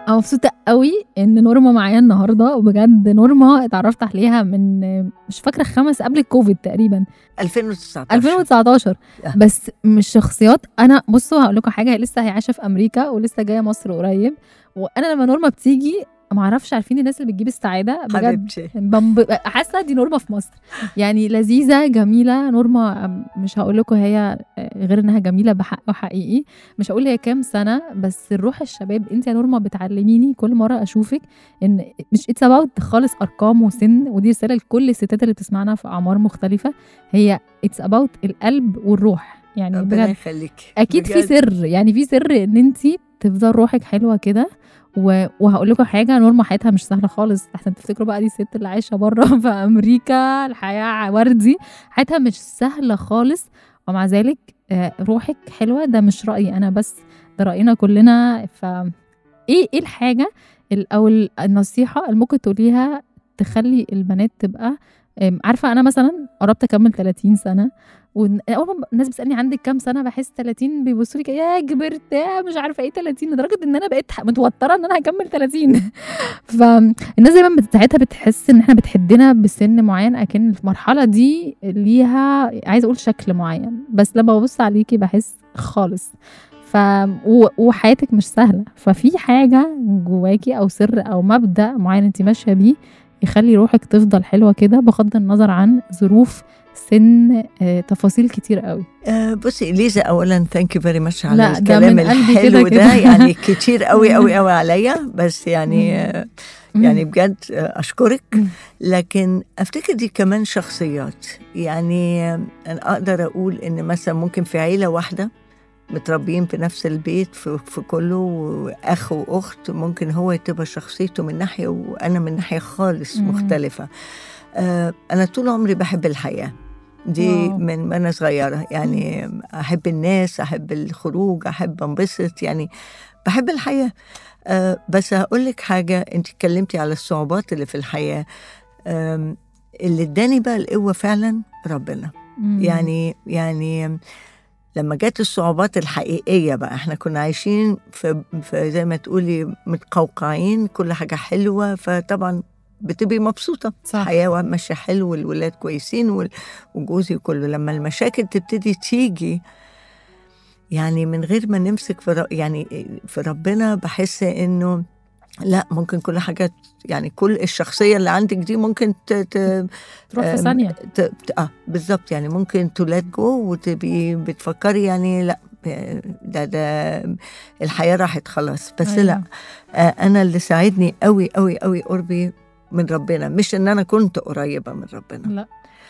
انا مبسوطه قوي ان نورما معايا النهارده وبجد نورما اتعرفت عليها من مش فاكره خمس قبل الكوفيد تقريبا 2019 2019 آه. بس مش شخصيات انا بصوا هقول لكم حاجه هي لسه هي عايشه في امريكا ولسه جايه مصر قريب وانا لما نورما بتيجي ما اعرفش عارفين الناس اللي بتجيب السعاده بجد حبيبتي بمب... حاسه دي نورما في مصر يعني لذيذه جميله نورما مش هقول لكم هي غير انها جميله بحق وحقيقي مش هقول هي كام سنه بس الروح الشباب انت يا نورما بتعلميني كل مره اشوفك ان مش اتس اباوت خالص ارقام وسن ودي رساله لكل الستات اللي بتسمعنا في اعمار مختلفه هي اتس اباوت القلب والروح يعني ربنا بجد يخليك اكيد في بجد. سر يعني في سر ان انت تفضل روحك حلوه كده و... وهقول لكم حاجه نورما حياتها مش سهله خالص احسن تفتكروا بقى دي الست اللي عايشه بره في امريكا الحياه وردي حياتها مش سهله خالص ومع ذلك آه، روحك حلوه ده مش رايي انا بس ده راينا كلنا ف ايه ايه الحاجه ال- او ال- النصيحه اللي ممكن تقوليها تخلي البنات تبقى آم، عارفه انا مثلا قربت اكمل 30 سنه واول ما الناس بتسالني عندك كام سنه بحس 30 بيبصوا لي كده، يا كبرت يا مش عارفه ايه 30 لدرجه ان انا بقيت ح- متوتره ان انا هكمل 30 فالناس دايما بت- ساعتها بتحس ان احنا بتحدنا بسن معين اكن المرحله دي ليها عايزه اقول شكل معين بس لما ببص عليكي بحس خالص ف و- وحياتك مش سهله ففي حاجه جواكي او سر او مبدا معين انت ماشيه بيه يخلي روحك تفضل حلوه كده بغض النظر عن ظروف سن آه، تفاصيل كتير قوي آه بصي ليزا اولا ثانك يو فيري ماتش على لا، ده الكلام من قلبي الحلو كده ده كده. يعني كتير قوي قوي قوي عليا بس يعني آه يعني بجد آه، اشكرك مم. لكن افتكر دي كمان شخصيات يعني آه، انا اقدر اقول ان مثلا ممكن في عيله واحده متربيين في نفس البيت في, في كله واخ واخت ممكن هو تبقى شخصيته من ناحيه وانا من ناحيه خالص مم. مختلفه آه انا طول عمري بحب الحياه دي واو. من ما انا صغيره يعني احب الناس احب الخروج احب انبسط يعني بحب الحياه آه بس هقول لك حاجه انت اتكلمتي على الصعوبات اللي في الحياه آم، اللي اداني بقى القوه فعلا ربنا مم. يعني يعني لما جت الصعوبات الحقيقية بقى احنا كنا عايشين في, في زي ما تقولي متقوقعين كل حاجة حلوة فطبعا بتبقي مبسوطة صح. الحياة ماشية حلو والولاد كويسين وال- وجوزي كله لما المشاكل تبتدي تيجي يعني من غير ما نمسك في ر- يعني في ربنا بحس انه لا ممكن كل حاجة يعني كل الشخصية اللي عندك دي ممكن ت... ت... تروح في أم، ثانيه ت... ت... اه بالظبط يعني ممكن تولات جو وتبقي بتفكري يعني لا ده ده الحياه راحت خلاص بس أيوة. لا آه انا اللي ساعدني قوي قوي قوي قربي من ربنا مش ان انا كنت قريبه من ربنا لا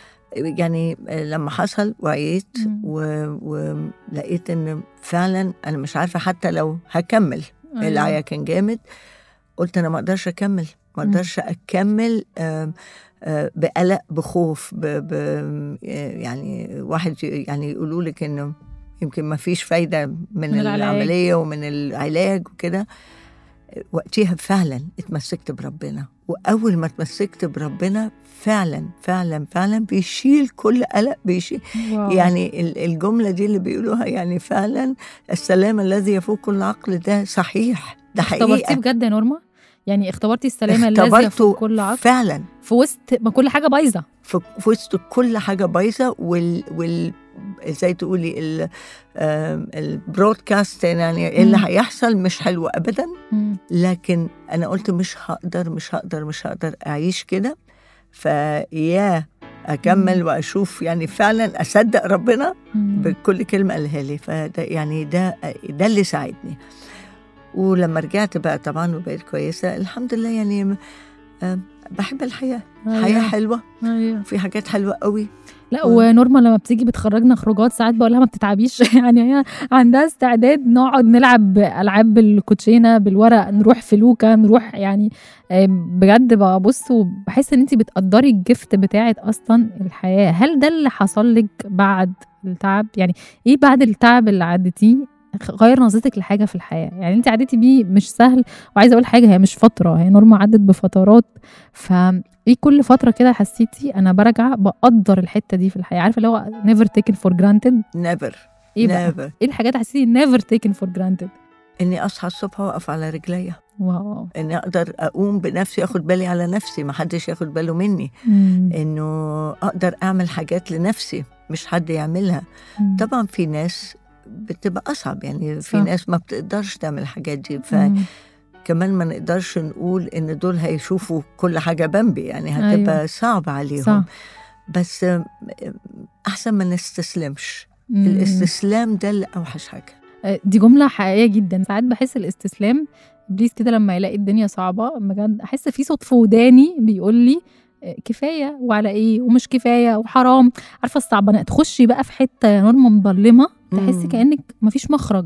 يعني آه، لما حصل وعيت مم. و- ولقيت ان فعلا انا مش عارفه حتى لو هكمل أيوة. العيا كان جامد قلت انا ما اقدرش اكمل ما مم. اقدرش اكمل آم، آه، بقلق بخوف ب ب آه، يعني واحد ي- يعني يقولوا لك انه يمكن ما فيش فايده من, من العلاج. العمليه ومن العلاج وكده وقتها فعلا اتمسكت بربنا واول ما اتمسكت بربنا فعلا فعلا فعلا بيشيل كل قلق بيشيل واو. يعني ال- الجمله دي اللي بيقولوها يعني فعلا السلام الذي يفوق كل عقل ده صحيح ده اختبرتيه حقيقه بجد يا نورما يعني اختبرتي السلامه الذي اختبرته يفوق كل عقل فعلا في وسط ما كل حاجه بايظه في في وسط كل حاجه بايظه وال وال ازاي تقولي ال البرودكاست يعني إيه اللي مم. هيحصل مش حلو ابدا مم. لكن انا قلت مش هقدر مش هقدر مش هقدر اعيش كده فيا اكمل واشوف يعني فعلا اصدق ربنا مم. بكل كلمه قالها لي فده يعني ده ده اللي ساعدني ولما رجعت بقى طبعا وبقيت كويسه الحمد لله يعني آه، بحب الحياه أيوة. حياه حلوه أيوة. في حاجات حلوه قوي لا و- ونورما لما بتيجي بتخرجنا خروجات ساعات بقول لها ما بتتعبيش يعني هي عندها استعداد نقعد نلعب العاب بالكوتشينه بالورق نروح فلوكه نروح يعني آه، بجد ببص وبحس ان انت بتقدري الجفت بتاعت اصلا الحياه هل ده اللي حصل لك بعد التعب يعني ايه بعد التعب اللي عديتيه غير نظرتك لحاجه في الحياه يعني انت عديتي بيه مش سهل وعايزه اقول حاجه هي مش فتره هي نورما عدت بفترات ف ايه كل فتره كده حسيتي انا برجع بقدر الحته دي في الحياه عارفه اللي هو never taken for granted نيفر ايه بقى نيفر ايه الحاجات حسيتي never taken for granted اني اصحى الصبح واقف على رجليا واو اني اقدر اقوم بنفسي اخد بالي على نفسي ما حدش ياخد باله مني مم. انه اقدر اعمل حاجات لنفسي مش حد يعملها مم. طبعا في ناس بتبقى اصعب يعني في صح. ناس ما بتقدرش تعمل الحاجات دي ف مم. كمان ما نقدرش نقول ان دول هيشوفوا كل حاجه بمبي يعني هتبقى أيوة. صعب عليهم صح بس آم، احسن ما نستسلمش مم. الاستسلام ده اللي اوحش حاجه آه، دي جملة حقيقية جدا ساعات بحس الاستسلام ابليس كده لما يلاقي الدنيا صعبة بجد احس في صوت في وداني بيقول لي آه، كفاية وعلى ايه ومش كفاية وحرام عارفة الصعبانة تخشي بقى في حتة يا نورما مظلمة تحسي مم. كأنك مفيش مخرج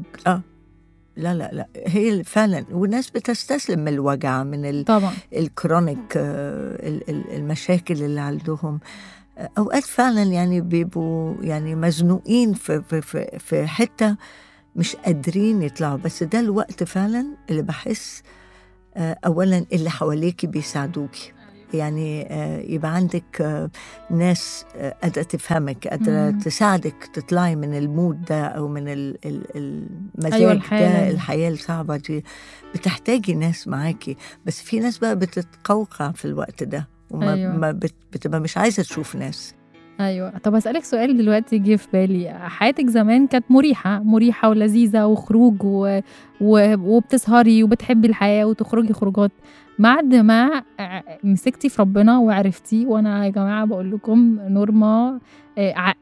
لا لا لا هي اللي فعلا والناس بتستسلم من الوجع من ال طبعا الكرونيك آه، ال- ال- المشاكل اللي عندهم آه، اوقات فعلا يعني بيبقوا يعني مزنوقين في في في, في حته مش قادرين يطلعوا بس ده الوقت فعلا اللي بحس آه، اولا اللي حواليكي بيساعدوكي يعني آه، يبقى عندك آه، ناس آه، قادرة تفهمك قادرة مم. تساعدك تطلعي من المود ده أو من ال- ال- المزاج أيوة، ده الحالة دي. الحياة الصعبة دي بتحتاجي ناس معاكي بس في ناس بقى بتتقوقع في الوقت ده وما أيوة. ما بت- بتبقى مش عايزة تشوف ناس ايوه طب اسالك سؤال دلوقتي جه في بالي حياتك زمان كانت مريحه مريحه ولذيذه وخروج و... و... وبتسهري وبتحبي الحياه وتخرجي خروجات بعد ما ع- مسكتي في ربنا وعرفتي وانا يا جماعه بقول لكم نورما آه، ع-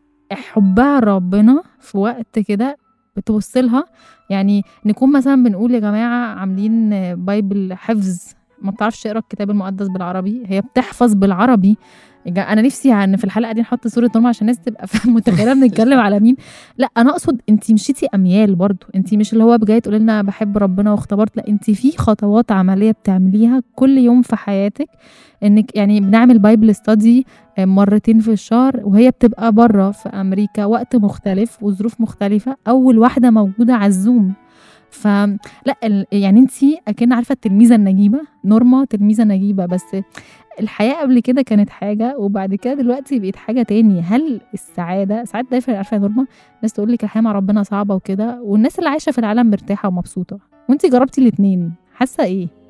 حبها لربنا في وقت كده بتبص لها يعني نكون مثلا بنقول يا جماعه عاملين آه، بايبل حفظ ما بتعرفش تقرا الكتاب المقدس بالعربي هي بتحفظ بالعربي يا جا- انا نفسي ان في الحلقه دي نحط صوره نورما عشان الناس تبقى فاهمة متخيله بنتكلم على مين لا انا اقصد انت مشيتي اميال برضو انت مش اللي هو جايه تقولي لنا بحب ربنا واختبرت لا انت في خطوات عمليه بتعمليها كل يوم في حياتك انك يعني بنعمل بايبل ستادي مرتين في الشهر وهي بتبقى بره في امريكا وقت مختلف وظروف مختلفه اول واحده موجوده على الزوم فلا ال- يعني انت اكن عارفه التلميذه النجيبه نورما تلميذه نجيبه بس الحياه قبل كده كانت حاجه وبعد كده دلوقتي بقت حاجه تاني هل السعاده ساعات دايما عارفه يا نورما ناس تقول لك الحياه مع ربنا صعبه وكده والناس اللي عايشه في العالم مرتاحه ومبسوطه وانت جربتي الاتنين حاسه ايه